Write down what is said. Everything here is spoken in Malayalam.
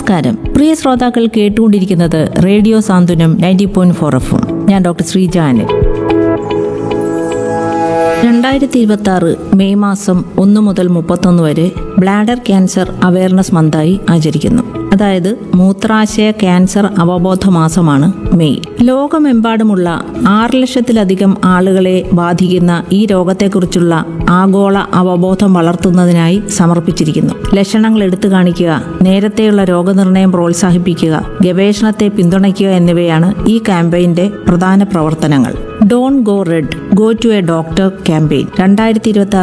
നമസ്കാരം പ്രിയ ശ്രോതാക്കൾ കേട്ടുകൊണ്ടിരിക്കുന്നത് radio Santhwanam ninety point four F ഞാൻ ഡോക്ടർ ശ്രീജ അനിൽ രണ്ടായിരത്തി ഇരുപത്തി ആറ് മെയ് മാസം ഒന്ന് മുതൽ മുപ്പത്തൊന്ന് വരെ ബ്ലാഡർ ക്യാൻസർ അവയർനെസ് മന്തായി ആചരിക്കുന്നു അതായത് മൂത്രാശയ ക്യാൻസർ അവബോധ മാസമാണ് മെയ് ലോകമെമ്പാടുമുള്ള ആറ് ലക്ഷത്തിലധികം ആളുകളെ ബാധിക്കുന്ന ഈ രോഗത്തെക്കുറിച്ചുള്ള ആഗോള അവബോധം വളർത്തുന്നതിനായി സമർപ്പിച്ചിരിക്കുന്നു ലക്ഷണങ്ങൾ എടുത്തു കാണിക്കുക നേരത്തെയുള്ള രോഗനിർണയം പ്രോത്സാഹിപ്പിക്കുക ഗവേഷണത്തെ പിന്തുണയ്ക്കുക എന്നിവയാണ് ഈ ക്യാമ്പയിന്റെ പ്രധാന പ്രവർത്തനങ്ങൾ don't go red go to a doctor campaign രണ്ടായിരത്തി ഇരുപത്തി